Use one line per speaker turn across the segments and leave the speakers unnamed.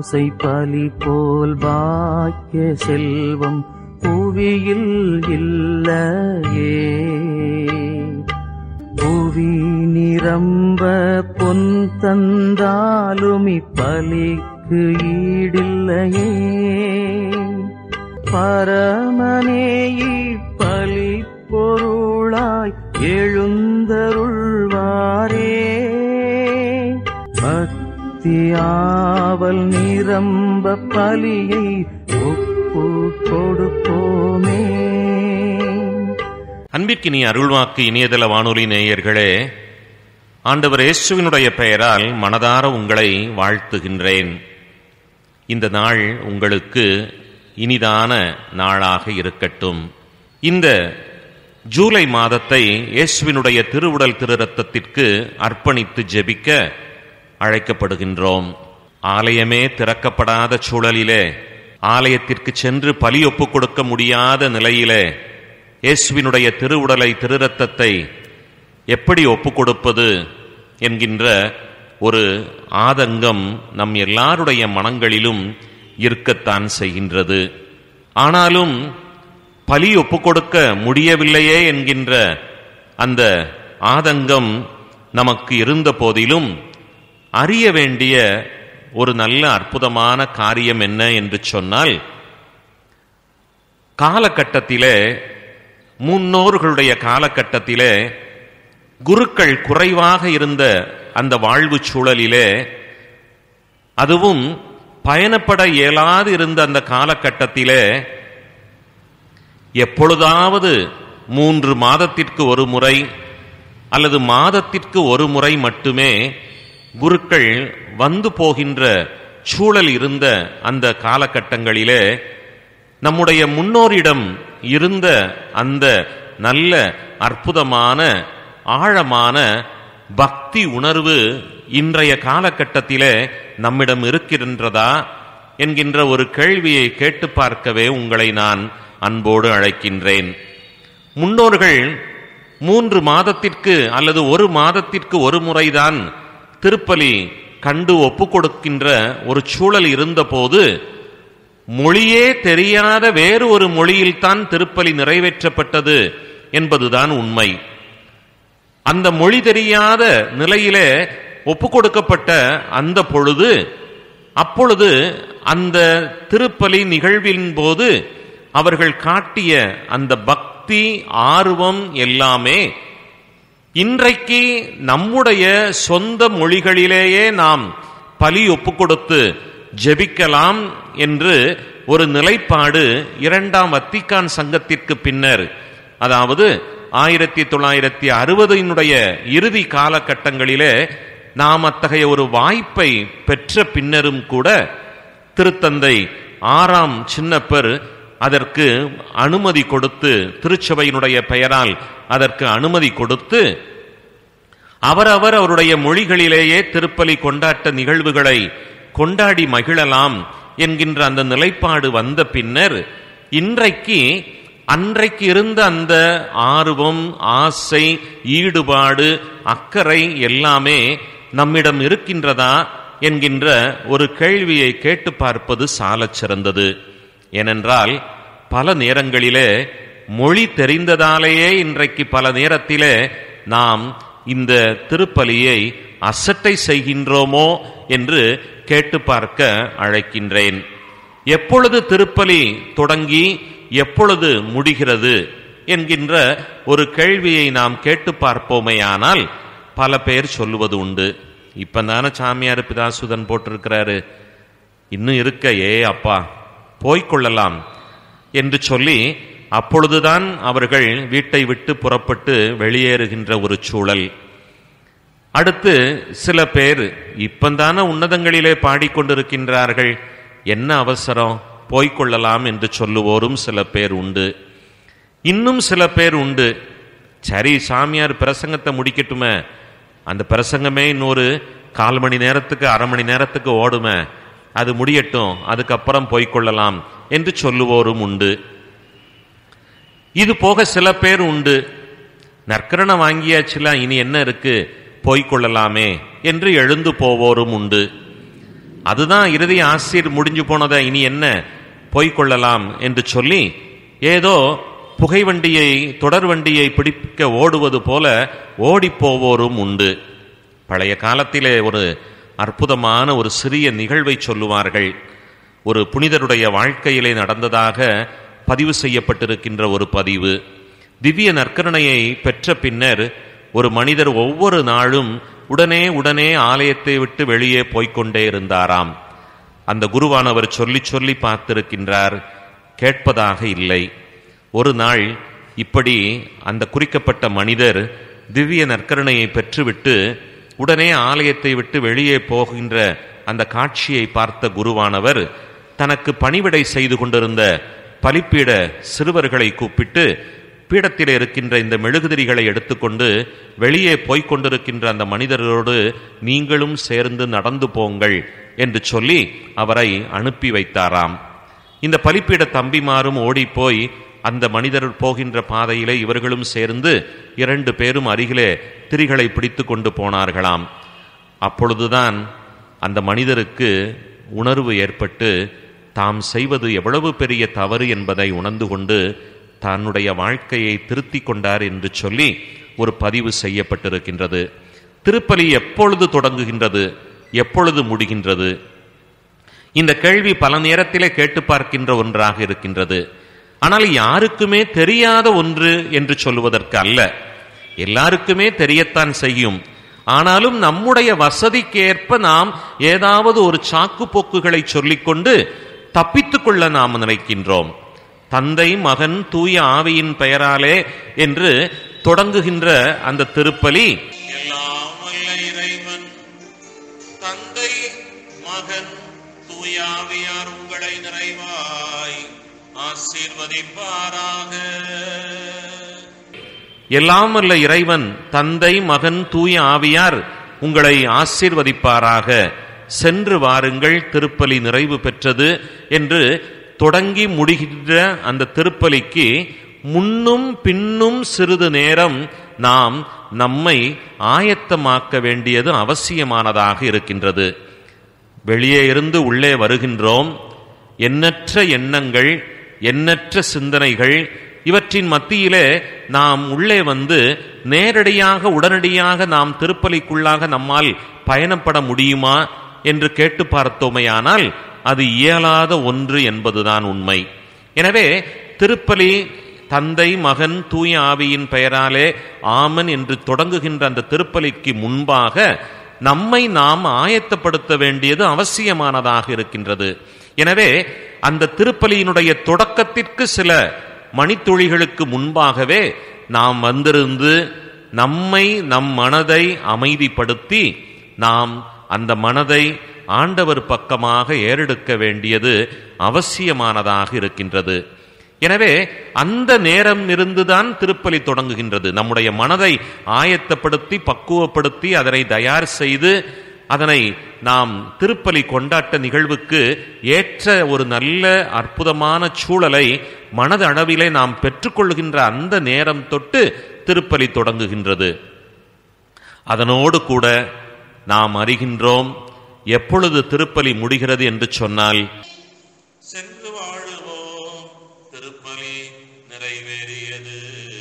பூசை பலி போல் பாக்கிய செல்வம் புவியில் இல்லையே புவி நிரம்ப பொன் தந்தாலும் இப்பலிக்கு ஈடில்லையே பரமனே இப்பலி பொருளாய் எழுந்தருள்வாரே பக்தியாவல் நிரம்ப பலியை ஒப்பு கொடுப்போமே
அன்பிற்கினிய அருள்வாக்கு இணையதள வானொலி நேயர்களே ஆண்டவர் இயேசுவினுடைய பெயரால் மனதார உங்களை வாழ்த்துகின்றேன் இந்த நாள் உங்களுக்கு இனிதான நாளாக இருக்கட்டும் இந்த ஜூலை மாதத்தை இயேசுவினுடைய திருவுடல் திருரத்தத்திற்கு அர்ப்பணித்து ஜெபிக்க அழைக்கப்படுகின்றோம் ஆலயமே திறக்கப்படாத சூழலிலே ஆலயத்திற்கு சென்று பலி ஒப்புக் கொடுக்க முடியாத நிலையிலே இயேசுவினுடைய திருவுடலை திருரத்தத்தை எப்படி ஒப்புக் கொடுப்பது என்கின்ற ஒரு ஆதங்கம் நம் எல்லாருடைய மனங்களிலும் இருக்கத்தான் செய்கின்றது ஆனாலும் பலி ஒப்புக் கொடுக்க முடியவில்லையே என்கின்ற அந்த ஆதங்கம் நமக்கு இருந்த போதிலும் அறிய வேண்டிய ஒரு நல்ல அற்புதமான காரியம் என்ன என்று சொன்னால் காலகட்டத்திலே முன்னோர்களுடைய காலகட்டத்திலே குருக்கள் குறைவாக இருந்த அந்த வாழ்வு சூழலிலே அதுவும் பயணப்பட இயலாது இருந்த அந்த காலகட்டத்திலே எப்பொழுதாவது மூன்று மாதத்திற்கு ஒரு முறை அல்லது மாதத்திற்கு ஒரு முறை மட்டுமே குருக்கள் வந்து போகின்ற சூழல் இருந்த அந்த காலகட்டங்களிலே நம்முடைய முன்னோரிடம் இருந்த அந்த நல்ல அற்புதமான ஆழமான பக்தி உணர்வு இன்றைய காலகட்டத்திலே நம்மிடம் இருக்கின்றதா என்கின்ற ஒரு கேள்வியை கேட்டு பார்க்கவே உங்களை நான் அன்போடு அழைக்கின்றேன் முன்னோர்கள் மூன்று மாதத்திற்கு அல்லது ஒரு மாதத்திற்கு ஒரு முறைதான் திருப்பலி கண்டு ஒப்புக் கொடுக்கின்ற ஒரு சூழல் இருந்தபோது மொழியே தெரியாத வேறு ஒரு மொழியில்தான் திருப்பலி நிறைவேற்றப்பட்டது என்பதுதான் உண்மை அந்த மொழி தெரியாத நிலையிலே ஒப்புக் கொடுக்கப்பட்ட அந்த பொழுது அப்பொழுது அந்த திருப்பலி நிகழ்வின் போது அவர்கள் காட்டிய அந்த பக்தி ஆர்வம் எல்லாமே இன்றைக்கு நம்முடைய சொந்த மொழிகளிலேயே நாம் பலி ஒப்புக் கொடுத்து ஜெபிக்கலாம் என்று ஒரு நிலைப்பாடு இரண்டாம் வத்திக்கான் சங்கத்திற்கு பின்னர் அதாவது ஆயிரத்தி தொள்ளாயிரத்தி அறுபதினுடைய இறுதி காலகட்டங்களிலே நாம் அத்தகைய ஒரு வாய்ப்பை பெற்ற பின்னரும் கூட திருத்தந்தை ஆறாம் சின்னப்பர் அதற்கு அனுமதி கொடுத்து திருச்சபையினுடைய பெயரால் அதற்கு அனுமதி கொடுத்து அவரவர் அவருடைய மொழிகளிலேயே திருப்பலி கொண்டாட்ட நிகழ்வுகளை கொண்டாடி மகிழலாம் என்கின்ற அந்த நிலைப்பாடு வந்த பின்னர் இன்றைக்கு அன்றைக்கு இருந்த அந்த ஆர்வம் ஆசை ஈடுபாடு அக்கறை எல்லாமே நம்மிடம் இருக்கின்றதா என்கின்ற ஒரு கேள்வியை கேட்டு பார்ப்பது சாலச் சிறந்தது ஏனென்றால் பல நேரங்களிலே மொழி தெரிந்ததாலேயே இன்றைக்கு பல நேரத்திலே நாம் இந்த திருப்பலியை அசட்டை செய்கின்றோமோ என்று கேட்டு பார்க்க அழைக்கின்றேன் எப்பொழுது திருப்பலி தொடங்கி எப்பொழுது முடிகிறது என்கின்ற ஒரு கேள்வியை நாம் கேட்டு பார்ப்போமேயானால் பல பேர் சொல்லுவது உண்டு இப்பதானே சாமியார் பிதாசுதன் போட்டிருக்கிறாரு இன்னும் இருக்க ஏ அப்பா போய்க்கொள்ளலாம் என்று சொல்லி அப்பொழுதுதான் அவர்கள் வீட்டை விட்டு புறப்பட்டு வெளியேறுகின்ற ஒரு சூழல் அடுத்து சில பேர் இப்பந்தான உன்னதங்களிலே பாடிக்கொண்டிருக்கின்றார்கள் என்ன அவசரம் போய்க்கொள்ளலாம் என்று சொல்லுவோரும் சில பேர் உண்டு இன்னும் சில பேர் உண்டு சரி சாமியார் பிரசங்கத்தை முடிக்கட்டுமே அந்த பிரசங்கமே இன்னொரு கால் மணி நேரத்துக்கு அரை மணி நேரத்துக்கு ஓடுமே அது முடியட்டும் அதுக்கப்புறம் போய்க்கொள்ளலாம் என்று சொல்லுவோரும் உண்டு இது போக சில பேர் உண்டு நற்கரணை வாங்கியாச்சுல இனி என்ன இருக்கு போய்க்கொள்ளலாமே என்று எழுந்து போவோரும் உண்டு அதுதான் இறுதி ஆசிர் முடிஞ்சு போனதை இனி என்ன போய்க்கொள்ளலாம் என்று சொல்லி ஏதோ புகை வண்டியை தொடர் வண்டியை பிடிக்க ஓடுவது போல ஓடிப்போவோரும் உண்டு பழைய காலத்திலே ஒரு அற்புதமான ஒரு சிறிய நிகழ்வை சொல்லுவார்கள் ஒரு புனிதருடைய வாழ்க்கையிலே நடந்ததாக பதிவு செய்யப்பட்டிருக்கின்ற ஒரு பதிவு திவ்ய நற்கருணையை பெற்ற பின்னர் ஒரு மனிதர் ஒவ்வொரு நாளும் உடனே உடனே ஆலயத்தை விட்டு வெளியே போய்க்கொண்டே இருந்தாராம் அந்த குருவானவர் சொல்லி சொல்லி பார்த்திருக்கின்றார் கேட்பதாக இல்லை ஒரு நாள் இப்படி அந்த குறிக்கப்பட்ட மனிதர் திவ்ய நற்கருணையை பெற்றுவிட்டு உடனே ஆலயத்தை விட்டு வெளியே போகின்ற அந்த காட்சியை பார்த்த குருவானவர் தனக்கு பணிவிடை செய்து கொண்டிருந்த பலிப்பீட சிறுவர்களை கூப்பிட்டு பீடத்தில் இருக்கின்ற இந்த மெழுகுதிரிகளை எடுத்துக்கொண்டு வெளியே போய்க் கொண்டிருக்கின்ற அந்த மனிதரோடு நீங்களும் சேர்ந்து நடந்து போங்கள் என்று சொல்லி அவரை அனுப்பி வைத்தாராம் இந்த பலிப்பீட தம்பிமாரும் ஓடிப்போய் அந்த மனிதர் போகின்ற பாதையிலே இவர்களும் சேர்ந்து இரண்டு பேரும் அருகிலே திரிகளை பிடித்து கொண்டு போனார்களாம் அப்பொழுதுதான் அந்த மனிதருக்கு உணர்வு ஏற்பட்டு தாம் செய்வது எவ்வளவு பெரிய தவறு என்பதை உணர்ந்து கொண்டு தன்னுடைய வாழ்க்கையை திருத்திக் கொண்டார் என்று சொல்லி ஒரு பதிவு செய்யப்பட்டிருக்கின்றது திருப்பலி எப்பொழுது தொடங்குகின்றது எப்பொழுது முடிகின்றது இந்த கேள்வி பல நேரத்திலே கேட்டு பார்க்கின்ற ஒன்றாக இருக்கின்றது ஆனால் யாருக்குமே தெரியாத ஒன்று என்று சொல்லுவதற்கு அல்ல எல்லாருக்குமே தெரியத்தான் செய்யும் ஆனாலும் நம்முடைய வசதிக்கேற்ப நாம் ஏதாவது ஒரு சாக்கு போக்குகளை சொல்லிக்கொண்டு தப்பித்துக் கொள்ள நாம் நினைக்கின்றோம் தந்தை மகன் தூய ஆவியின் பெயராலே என்று தொடங்குகின்ற அந்த திருப்பலி
எல்லாம் வல்ல இறைவன் தந்தை மகன் தூயாவியார் உங்களை நிறைவாய் ஆசீர்வதிப்பாராக
எல்லாம் வல்ல இறைவன் தந்தை மகன் தூய ஆவியார் உங்களை ஆசீர்வதிப்பாராக சென்று வாருங்கள் திருப்பலி நிறைவு பெற்றது என்று தொடங்கி முடிகின்ற அந்த திருப்பலிக்கு முன்னும் பின்னும் சிறிது நேரம் நாம் நம்மை ஆயத்தமாக்க வேண்டியது அவசியமானதாக இருக்கின்றது வெளியே இருந்து உள்ளே வருகின்றோம் எண்ணற்ற எண்ணங்கள் எண்ணற்ற சிந்தனைகள் இவற்றின் மத்தியிலே நாம் உள்ளே வந்து நேரடியாக உடனடியாக நாம் திருப்பலிக்குள்ளாக நம்மால் பயணப்பட முடியுமா என்று கேட்டு பார்த்தோமையானால் அது இயலாத ஒன்று என்பதுதான் உண்மை எனவே திருப்பலி தந்தை மகன் தூய ஆவியின் பெயராலே ஆமன் என்று தொடங்குகின்ற அந்த திருப்பலிக்கு முன்பாக நம்மை நாம் ஆயத்தப்படுத்த வேண்டியது அவசியமானதாக இருக்கின்றது எனவே அந்த திருப்பலியினுடைய தொடக்கத்திற்கு சில மணித்துளிகளுக்கு முன்பாகவே நாம் வந்திருந்து நம்மை நம் மனதை அமைதிப்படுத்தி நாம் அந்த மனதை ஆண்டவர் பக்கமாக ஏறெடுக்க வேண்டியது அவசியமானதாக இருக்கின்றது எனவே அந்த நேரம் இருந்துதான் திருப்பலி தொடங்குகின்றது நம்முடைய மனதை ஆயத்தப்படுத்தி பக்குவப்படுத்தி அதனை தயார் செய்து அதனை நாம் திருப்பலி கொண்டாட்ட நிகழ்வுக்கு ஏற்ற ஒரு நல்ல அற்புதமான சூழலை மனதளவிலே நாம் பெற்றுக்கொள்கின்ற அந்த நேரம் தொட்டு திருப்பலி தொடங்குகின்றது அதனோடு கூட நாம் அறிகின்றோம் எப்பொழுது திருப்பலி முடிகிறது என்று சொன்னால்
சென்று வாழுவோம் திருப்பலி நிறைவேறியது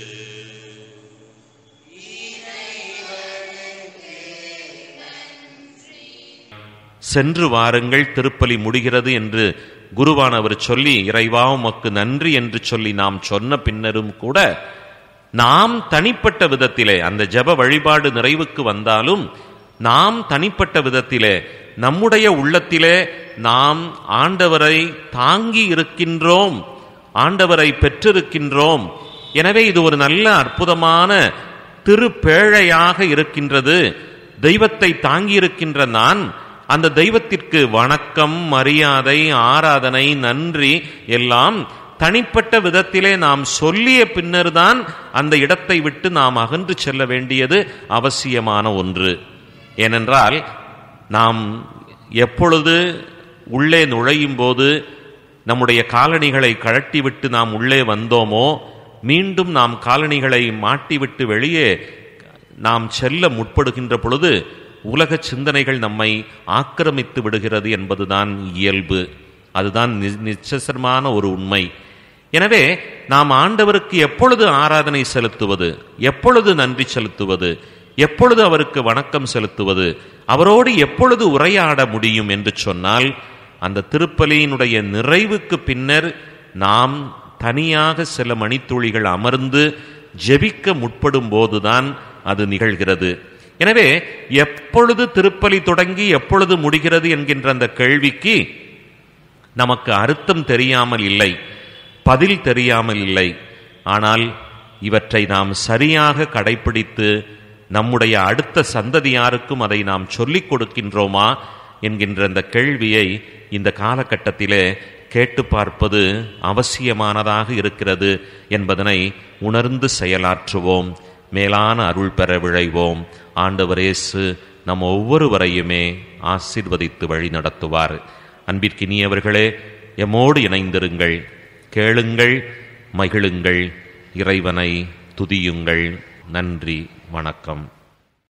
சென்று வாருங்கள் திருப்பலி முடிகிறது என்று குருவானவர் சொல்லி இறைவா உமக்கு நன்றி என்று சொல்லி நாம் சொன்ன பின்னரும் கூட நாம் தனிப்பட்ட விதத்திலே அந்த ஜெப வழிபாடு நிறைவுக்கு வந்தாலும் நாம் தனிப்பட்ட விதத்திலே நம்முடைய உள்ளத்திலே நாம் ஆண்டவரை தாங்கி இருக்கின்றோம் ஆண்டவரை பெற்றிருக்கின்றோம் எனவே இது ஒரு நல்ல அற்புதமான திருப்பேழையாக இருக்கின்றது தெய்வத்தை தாங்கி இருக்கின்ற நான் அந்த தெய்வத்திற்கு வணக்கம் மரியாதை ஆராதனை நன்றி எல்லாம் தனிப்பட்ட விதத்திலே நாம் சொல்லிய பின்னர்தான் அந்த இடத்தை விட்டு நாம் அகன்று செல்ல வேண்டியது அவசியமான ஒன்று ஏனென்றால் நாம் எப்பொழுது உள்ளே நுழையும் போது நம்முடைய காலணிகளை கழட்டிவிட்டு நாம் உள்ளே வந்தோமோ மீண்டும் நாம் காலணிகளை மாட்டிவிட்டு வெளியே நாம் செல்ல முற்படுகின்ற பொழுது உலக சிந்தனைகள் நம்மை ஆக்கிரமித்து விடுகிறது என்பதுதான் இயல்பு அதுதான் நி- நிச்சசரமான ஒரு உண்மை எனவே நாம் ஆண்டவருக்கு எப்பொழுது ஆராதனை செலுத்துவது எப்பொழுது நன்றி செலுத்துவது எப்பொழுது அவருக்கு வணக்கம் செலுத்துவது அவரோடு எப்பொழுது உரையாட முடியும் என்று சொன்னால் அந்த திருப்பலியினுடைய நிறைவுக்கு பின்னர் நாம் தனியாக சில மணித்துளிகள் அமர்ந்து ஜெபிக்க முற்படும் போதுதான் அது நிகழ்கிறது எனவே எப்பொழுது திருப்பலி தொடங்கி எப்பொழுது முடிகிறது என்கின்ற அந்த கேள்விக்கு நமக்கு அர்த்தம் தெரியாமல் இல்லை பதில் தெரியாமல் இல்லை ஆனால் இவற்றை நாம் சரியாக கடைபிடித்து நம்முடைய அடுத்த சந்ததியாருக்கும் அதை நாம் சொல்லிக் கொடுக்கின்றோமா என்கின்ற அந்த கேள்வியை இந்த காலகட்டத்திலே கேட்டு பார்ப்பது அவசியமானதாக இருக்கிறது என்பதனை உணர்ந்து செயலாற்றுவோம் மேலான அருள் பெற விழைவோம் ஆண்டவரேசு நம் ஒவ்வொருவரையுமே ஆசீர்வதித்து வழி நடத்துவார் அன்பிற்கினியவர்களே எம்மோடு இணைந்திருங்கள் கேளுங்கள் மகிழுங்கள் இறைவனை துதியுங்கள் நன்றி வணக்கம்